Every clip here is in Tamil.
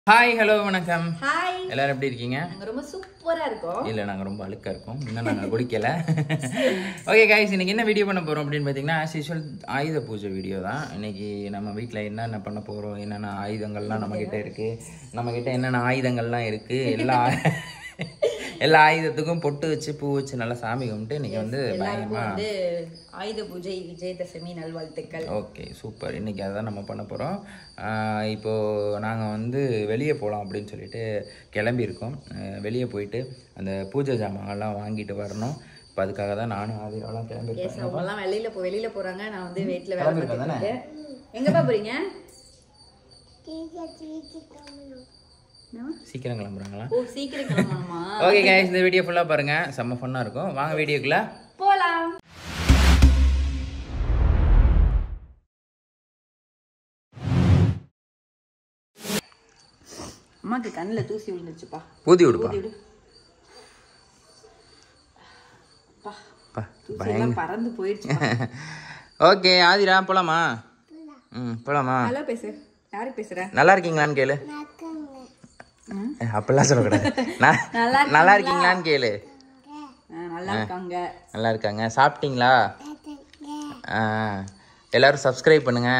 ஹாய் ஹலோ வணக்கம் ஹாய் எல்லாரும் எப்படி இருக்கீங்க நாங்க ரொம்ப சூப்பரா இருக்கோம் இல்லை நாங்கள் ரொம்ப அழுக்கா இருக்கோம் இன்னும் நாங்கள் குடிக்கல ஓகே கைஸ் இன்னைக்கு என்ன வீடியோ பண்ண போகிறோம் அப்படின்னு பார்த்தீங்கன்னா ஆஸ் யூஷுவல் ஆயுத பூஜை வீடியோ தான் இன்னைக்கு நம்ம வீட்டில் என்னென்ன பண்ண போகிறோம் என்னென்ன ஆயுதங்கள்லாம் நம்மக்கிட்ட இருக்குது நம்மக்கிட்ட என்னென்ன ஆயுதங்கள்லாம் இருக்குது எல்லா எல்லா ஆயுதத்துக்கும் பொட்டு வச்சு பூ வச்சு நல்லா சாமி கும்பிட்டு இன்னைக்கு வந்து எல்லாருக்கும் பயங்கரமாக வந்து ஆயுத பூஜை விஜயதசமி நல்வாழ்த்துக்கள் ஓகே சூப்பர் இன்னைக்கு அதான் நம்ம பண்ண போகிறோம் இப்போது நாங்கள் வந்து வெளியே போகலாம் அப்படின்னு சொல்லிட்டு கிளம்பியிருக்கோம் வெளியே போயிட்டு அந்த பூஜை ஜாமான்லாம் வாங்கிட்டு வரணும் இப்போ அதுக்காக தான் நானும் ஆதிராலாம் கிளம்பியிருக்கேன் எஸ் அவங்க எல்லாம் வெளியில போ வெளியில போறாங்க நான் வந்து வீட்ல வேலை கிளம்பிருக்கேன் பார்த்துட்டு இருக்கேன் எங்கப்பா போறீங்க என்னம்மா? சீக்கிரம் கிளம்புறாங்களா ஓ சீக்கிரம் கிளம்பணுமா ஓகே guys இந்த வீடியோ ஃபுல்லாக பாருங்கள் செம்ம ஃபன்னாக இருக்கும் வாங்க வீடியோக்குள்ள போலாம் அம்மாக்கு கண்ணுல தூசி விழுந்துச்சுப்பா ஊதி விடுப்பா ஊதி விடு அப்பா, பா தூசி எல்லாம் பறந்து போயிடுச்சு ஓகே ஆதிரா போலாமா ம் போலாமா ஹலோ பேசு யாரு பேசுற நல்லா இருக்கீங்களான்னு கேளு அப்படிலாம் சொல்லக்கூடாது நான் நல்லா நல்லா இருக்கீங்களான்னு கேளு ஆ, நல்லா இருக்காங்க நல்லா இருக்காங்க சாப்பிட்டீங்களா ஆ எல்லாரும் சப்ஸ்கிரைப் பண்ணுங்க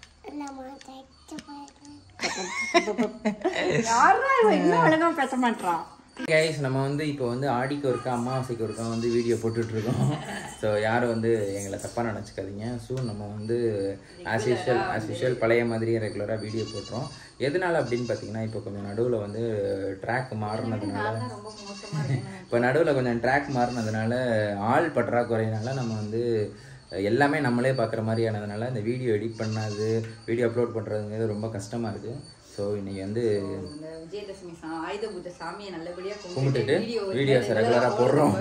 யாரா இவன் இன்னும் ஒழுங்கா பேச மாட்டான் கைஸ் நம்ம வந்து இப்போ வந்து ஆடிக்கு ஒருக்கா அமாவாசைக்கு ஒருக்கா வந்து வீடியோ போட்டுட்டு இருக்கோம் ஸோ யாரும் வந்து எங்களை தப்பாக நினச்சிக்காதீங்க ஸோ நம்ம வந்து ஆஸ் யூஷுவல் ஆஸ் யூஷுவல் பழைய மாதிரியே ரெகுலராக வீடியோ போட்டுறோம் எதனால அப்படின்னு பார்த்தீங்கன்னா இப்போ கொஞ்சம் நடுவில் வந்து ட்ராக் மாறினதுனால ரொம்ப மோசமா இருக்கு இப்போ நடுவில் கொஞ்சம் ட்ராக் மாறினதுனால ஆள் பற்றாக்குறையினால நம்ம வந்து எல்லாமே நம்மளே பார்க்குற மாதிரியானதுனால இந்த வீடியோ எடிட் பண்ணாது வீடியோ அப்லோட் பண்ணுறதுங்கிறது ரொம்ப கஷ்டமாக இருக்குது ஸோ இன்னைக்கு வந்து இந்த விஜயதசமி சா- ஆயுத பூஜை சாமியை நல்லபடியா கும்பிட்டுட்டு வீடியோ வீடியோஸ் ரெகுலராக போடுறோம்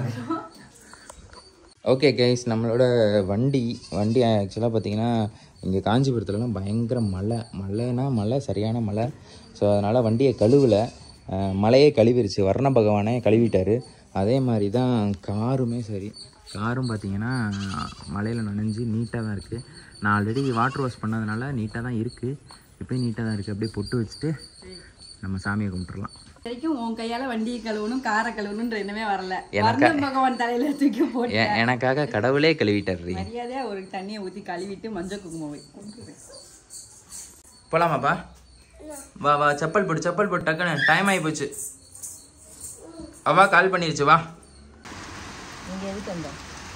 ஓகே கைஸ் நம்மளோட வண்டி வண்டி ஆக்சுவலாக பார்த்தீங்கன்னா இங்கே காஞ்சிபுரத்துலலாம் பயங்கர மழை மழைனா மழை சரியான மழை ஸோ அதனால் வண்டியை கழுவலை அஹ், மழையே கழுவிருச்சு வர்ண பகவானே கழுவிட்டாரு அதே மாதிரி தான் காருமே சரி காரும் பார்த்தீங்கன்னா மழையில் நனைஞ்சு நீட்டாக தான் இருக்குது நான் ஆல்ரெடி வாட்டர் வாஷ் பண்ணதுனால நீட்டாக தான் இருக்குது இப்போயும் நீட்டாக தான் இருக்குது அப்படியே பொட்டு வச்சுட்டு நம்ம சாமியை கும்பிட்டுறலாம் வரைக்கும் உன் கையால வண்டியை கழுவணும் காரை கழுவணும்ன்ற எண்ணமே வரல எனக்கா- வர்ண பகவான் தலையில தூக்கி போட்டு எ- எனக்காக கடவுளே கழுவிட்டாரு மரியாதையா ஒரு தண்ணியை ஊத்தி கழுவிட்டு மஞ்சள் குங்குமம் வை போலாமாப்பா வா வா செப்பல் போடு செப்பல் போட்டு டக்குன்னு டைம் ஆகி போச்சு அவா கால் பண்ணிருச்சு வா நீங்க எதுக்கு அந்த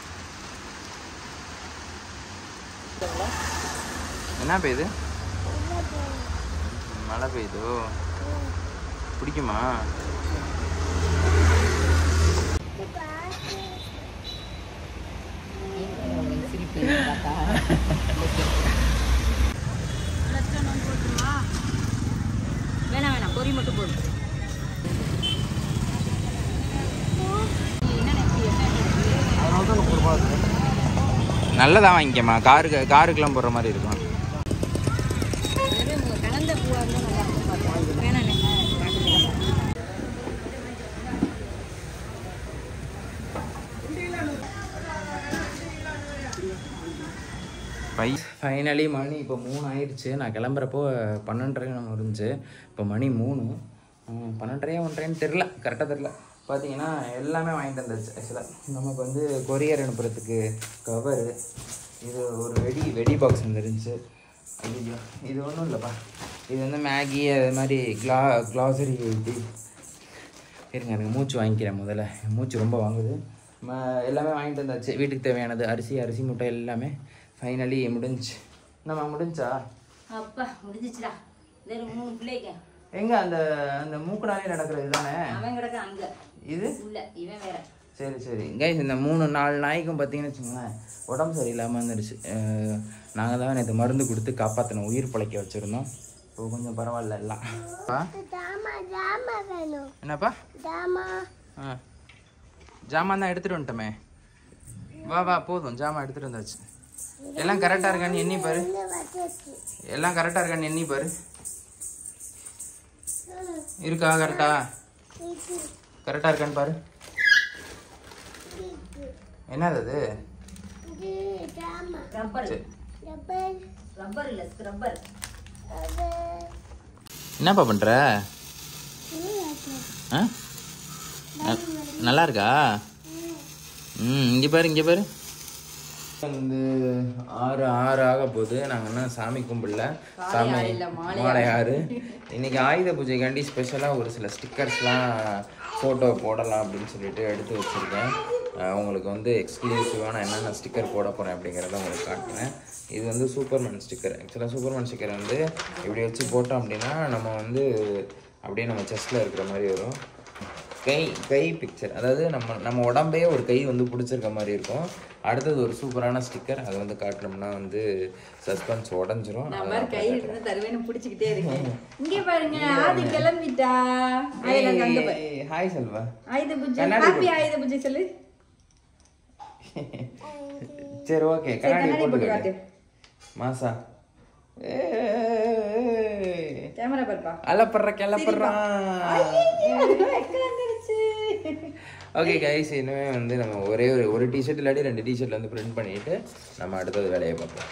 என்ன பெய்யுது மழை பெய்யுதோ பிடிக்குமா சிரிப்பு பார்த்தா வேணாம் வேணாம் பொறி மட்டும் போதும் நல்லதா வாங்கிக்கம்மா காருக்கு காருக்கெல்லாம் போடுற மாதிரி இருக்கும் கலந்த பூவா இருந்தா நல்லா இருக்கும் பார்த்தா வேணாம் ஃபை ஃபைனலி மணி இப்போ மூணு ஆயிடுச்சு நான் கிளம்புறப்போ பன்னெண்டரை நம்ம இருந்துச்சு இப்போ மணி மூணு ம், பன்னெண்டரையா ஒன்றரைன்னு தெரில கரெக்டாக தெரில பார்த்தீங்கன்னா எல்லாமே வாங்கிட்டு வந்தாச்சு ஆக்சுவலாக நமக்கு வந்து கொரியர் அனுப்புறதுக்கு கவரு இது ஒரு வெடி வெடி பாக்ஸ் வந்துருந்துச்சு ஐயோ இது ஒன்றும் இல்லைப்பா இது வந்து மேகி அது மாதிரி க்ளா க்ளாசரி இது இருங்க எனக்கு மூச்சு வாங்கிக்கிறேன் முதல்ல மூச்சு ரொம்ப வாங்குது ம- எல்லாமே வாங்கிட்டு வந்தாச்சு வீட்டுக்கு தேவையானது அரிசி அரிசி முட்டை எல்லாமே ஃபைனலி முடிஞ்சு நம்ம முடிஞ்சா அப்பா முடிஞ்சிச்சுடா இந்த மூணு பிள்ளைங்க எங்க அந்த அந்த மூக்குனாலே நடக்கிறது தானே அவன் கிடக்க அங்க இது உள்ள இவன் வேற சரி சரி கைஸ் இந்த மூணு நாலு நாய்க்கும் பார்த்தீங்கன்னு வச்சுங்களேன் உடம்பு சரியில்லாமல் வந்துடுச்சு நாங்கள் தான் நேற்று மருந்து கொடுத்து காப்பாற்றினோம் உயிர் பிழைக்க வச்சுருந்தோம் இப்போ கொஞ்சம் பரவாயில்ல எல்லாம் ஆ? என்னப்பா ஆ ஜாமான் தான் எடுத்துகிட்டு வந்துட்டோமே வா வா போதும் ஜாமான் எடுத்துகிட்டு வந்தாச்சு எல்லாம் கரெக்டாக இருக்கான்னு எண்ணி பாரு எல்லாம் கரெக்டாக இருக்கான்னு எண்ணி பாரு இருக்கா கரெக்டா கரெக்டாக இருக்கான்னு பாரு என்னது அது ரப்பர் ரப்பர் இல்ல ஸ்க்ரப்பர் என்னப்பா பண்ற ஆ ந- நல்லா இருக்கா ம் இங்கே பாரு இங்கே பாரு வந்து ஆறு ஆறு ஆக போகுது நாங்கள் என்ன சாமி கும்பிடல சாமி மாலை ஆறு இன்னைக்கு ஆயுத பூஜைக்காண்டி ஸ்பெஷலாக ஒரு சில ஸ்டிக்கர்ஸ்லாம் ஃபோட்டோ போடலாம் அப்படின்னு சொல்லிட்டு எடுத்து வச்சுருக்கேன் அஹ் உங்களுக்கு வந்து எக்ஸ்க்ளூசிவான என்னென்ன ஸ்டிக்கர் போட போகிறேன் அப்படிங்கிறத உங்களுக்கு காட்டுறேன் இது வந்து சூப்பர்மேன் ஸ்டிக்கர் ஆக்சுவலாக சூப்பர்மேன் ஸ்டிக்கர் வந்து இப்படி வச்சு போட்டோம் அப்படின்னா நம்ம வந்து அப்படியே நம்ம செஸ்ட்டில் இருக்கிற மாதிரி வரும் கை கை பிக்சர் அதாவது நம்ம நம்ம உடம்பே ஒரு கை வந்து பிடிச்சிருக்க மாதிரி இருக்கும் அடுத்தது ஒரு சூப்பரான ஸ்டிக்கர் அதை வந்து காட்டினோம்னா வந்து சஸ்பென்ஸ் உடஞ்சிரும் நான் மாதிரி கை இருந்து தருவேன்னு பிடிச்சிக்கிட்டே இருக்கேன் இங்கே பாருங்க ஆதி கிளம்பிட்டா ஆயுத அங்க பாரு. ஹாய் செல்வா ஆயுத பூஜை கண்ணாடி ஹாப்பி ஆயுத பூஜை சொல்லு சரி ஓகே கண்ணாடி கண்ணாடி போட்டு போட்டு காட்டு காட்டு. மாசா கேமரா பாருப்பா அலப்படுற கிளப்படுறான் ஓகே கைஸ் இனிமே வந்து நம்ம ஒரே ஒரு ஒரு டிஷர்ட் இல்லாட்டி ரெண்டு டிஷர்ட்ல வந்து பிரிண்ட் பண்ணிட்டு நம்ம அடுத்தது வேலையை பார்ப்போம்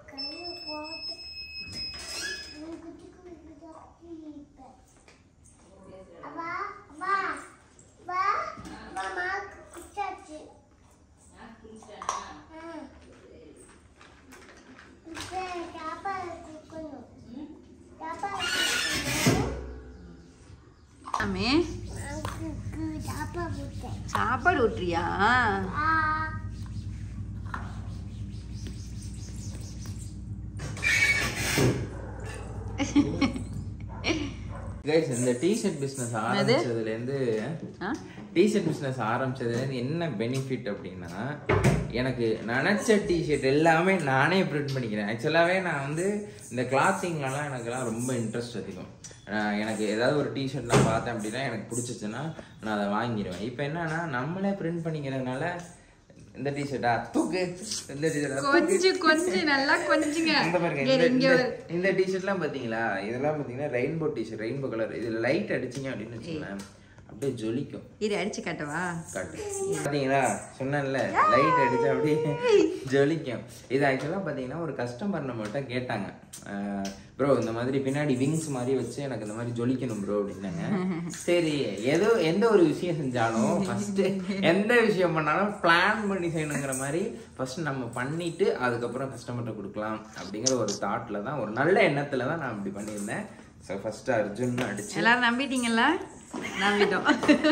ஆமே சாப்பாடு ஊட்டுறியா கைஸ் இந்த டிஷர்ட் பிஸ்னஸ் ஆரம்பிச்சதுலேருந்து ஆ? டிஷர்ட் பிஸ்னஸ் ஆரம்பிச்சதுலேருந்து என்ன பெனிஃபிட் அப்படின்னா எனக்கு நினச்ச டிஷர்ட் எல்லாமே நானே பிரிண்ட் பண்ணிக்கிறேன் ஆக்சுவலாகவே நான் வந்து இந்த கிளாத்திங்லலாம் எனக்குலாம் ரொம்ப இன்ட்ரெஸ்ட் அதிகம் நான் எனக்கு ஏதாவது ஒரு டிஷர்ட் நான் பார்த்தேன் அப்படின்னா எனக்கு பிடிச்சிச்சுன்னா நான் அதை வாங்கிடுவேன் இப்போ என்னன்னா நம்மளே பிரிண்ட் பண்ணிக்கிறதுனால இந்த டிஷர்ட்டா தூக்கு இந்த டிஷர்ட்டா கொஞ்சம் கொஞ்சம் நல்லா கொஞ்சுங்க இந்த பாருங்க இங்க இந்த- இங்க இந்த- இந்த டிஷர்ட்லாம் பாத்தீங்களா இதெல்லாம் பாத்தீங்கன்னா ரெயின்போ டிஷர்ட் ரெயின்போ கலர் இதுல லைட் அடிச்சீங்க அப்படின்னு வச்சுக்கோங்களேன் அப்படியே ஜொலிக்கும் இரு அடிச்சு காட்டவா காட்டு பாத்தீங்களா சொன்னேன்ல லைட் அடிச்சா அப்படியே ஜொலிக்கும் இது ஆக்சுவலா பாத்தீங்கன்னா ஒரு கஸ்டமர் நம்மகிட்ட கேட்டாங்க ப்ரோ இந்த மாதிரி பின்னாடி விங்ஸ் மாதிரி வச்சு எனக்கு இந்த மாதிரி ஜொலிக்கணும் ப்ரோ அப்படின்னாங்க சரி ஏதோ எந்த ஒரு விஷயம் செஞ்சாலும் ஃபர்ஸ்ட் எந்த விஷயம் பண்ணாலும் பிளான் பண்ணி செய்யணுங்கிற மாதிரி ஃபர்ஸ்ட் நம்ம பண்ணிட்டு அதுக்கப்புறம் கஸ்டமர்கிட்ட கொடுக்கலாம் அப்படிங்கிற ஒரு தாட்ல தான் ஒரு நல்ல எண்ணத்துல தான் நான் இப்படி பண்ணியிருந்தேன் ஸோ ஃபர்ஸ்ட் அர்ஜுன் அடிச்சு எல்லாரும் நம்பிட்டீங்களா நம்பிட்டோம்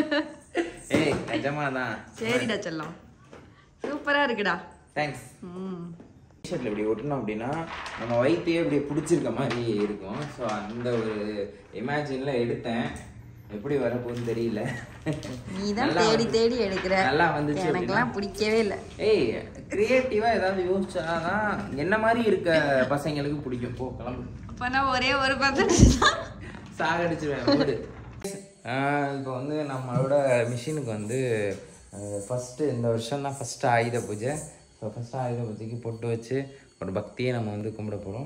ஏய் நிஜமா தான் சரிடா செல்லம் சூப்பரா இருக்குடா தேங்க்ஸ் ம் டிஷர்ட்ல இப்படி ஒட்டணும் அப்படின்னா நம்ம வயிற்றையே இப்படி பிடிச்சிருக்க மாதிரி இருக்கும் ஸோ அந்த ஒரு இமேஜின்ல எடுத்தேன் எப்படி வரப்போகுதுன்னு தெரியல நீ தான் நல்லா தேடி வந்து- தேடி எடுக்கிற நல்லா வந்துச்சு எனக்கெல்லாம் பிடிக்கவே இல்லை ஏய் கிரியேட்டிவா ஏதாவது யோசிச்சாதான் என்ன மாதிரி இருக்க பசங்களுக்கு பிடிக்கும் போ கிளம்பு அப்ப நான் ஒரே ஒரு பர்சன்டேஜ் தான் சாகடிச்சிருவேன் ஓடு இப்போ வந்து நம்மளோட மிஷினுக்கு வந்து ஃபஸ்ட்டு இந்த வருஷம் தான் ஃபஸ்ட்டு ஆயுத பூஜை ஸோ ஃபஸ்ட்டு ஆயுத பூஜைக்கு பொட்டு வச்சு ஒரு பக்தியை நம்ம வந்து கும்பிட போகிறோம்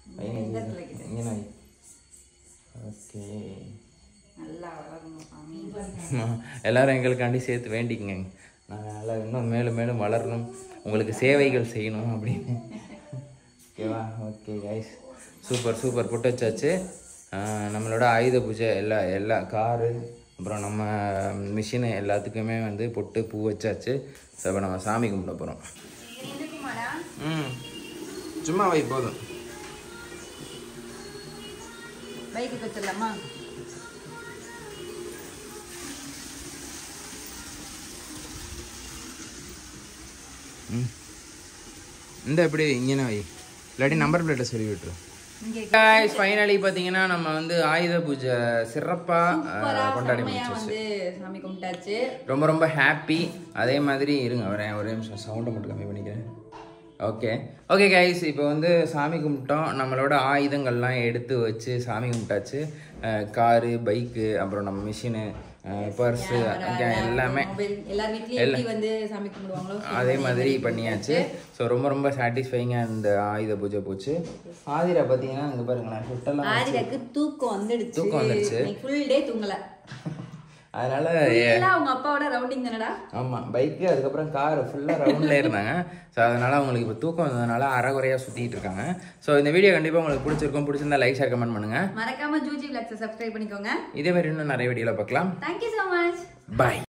எங்கே நாய் ஓகே நல்லா வளரணும் சாமி எல்லாரும் எங்களுக்காண்டி சேர்த்து வேண்டிக்கங்க நாங்கள் நல்லா இன்னும் மேலும் மேலும் வளரணும் உங்களுக்கு சேவைகள் செய்யணும் அப்படின்னு ஓகேவா ஓகே கைஸ் சூப்பர் சூப்பர் புட்டு வச்சாச்சு ஆஹ் நம்மளோட ஆயுத பூஜை எல்லா எல்லா காரு அப்புறம் நம்ம மிஷினு எல்லாத்துக்குமே வந்து பொட்டு பூ வச்சாச்சு ஸோ இப்போ நம்ம சாமி கும்பிட போகிறோம் ம் சும்மா வை போதும் பைக்கு வச்சிடலாமா ம் இந்த எப்படி இங்கே வை இல்லாட்டி நம்பர் பிளேட்டை சொல்லி விட்டுரு இங்கே guys ஃபைனலி பார்த்தீங்கன்னா நம்ம வந்து ஆயுத பூஜை சிறப்பாக கொண்டாடி செம்மையா முடிச்சிச்சு வந்து சாமி கும்பிட்டாச்சு ரொம்ப ரொம்ப ஹாப்பி அதே மாதிரி இருங்க வரேன் ஒரே நிமிஷம் சவுண்டை மட்டும் கம்மி பண்ணிக்கிறேன் ஓகே ஓகே கைஸ் இப்போ வந்து சாமி கும்பிட்டோம் நம்மளோட ஆயுதங்கள்லாம் எடுத்து வச்சு சாமி கும்பிட்டாச்சு காரு பைக்கு அப்புறம் நம்ம மிஷினு பர்ஸு எல்லாமே மொபைல் எல்லார் வீட்லயும் எப்படி வந்து சாமி கும்பிடுவாங்களோ அதே மாதிரி பண்ணியாச்சு ஸோ ரொம்ப ரொம்ப சாட்டிஸ்ஃபைங்காக இந்த ஆயுத பூஜை போச்சு ஆதிரா பார்த்தீங்கன்னா இங்கே பாருங்களேன் சுட்டெல்லாம் ஆதிராக்கு தூக்கம் வந்துடுச்சு தூக்கம் வந்துடுச்சு. ஃபுல் டே தூங்கல அதனால எல்லாம் அவங்க அப்பாவோட ரவுண்டிங் தானடா ஆமாம் பைக்கு அதுக்கப்புறம் கார் ஃபுல்லாக ரவுண்டில் இருந்தாங்க ஸோ அதனால் அவங்களுக்கு இப்போ தூக்கம் வந்ததுனால அறகுறையாக சுற்றிட்டு இருக்காங்க ஸோ இந்த வீடியோ கண்டிப்பாக உங்களுக்கு பிடிச்சிருக்கும் பிடிச்சிருந்தா லைக் ஷேர் கமெண்ட் பண்ணுங்கள் மறக்காம ஜூஜி விளாக்ஸை சப்ஸ்கிரைப் பண்ணிக்கோங்க இதே மாதிரி இன்னும் நிறைய வீடியோவில் பார்க்கலாம் தேங்க்யூ ஸோ மச் பாய்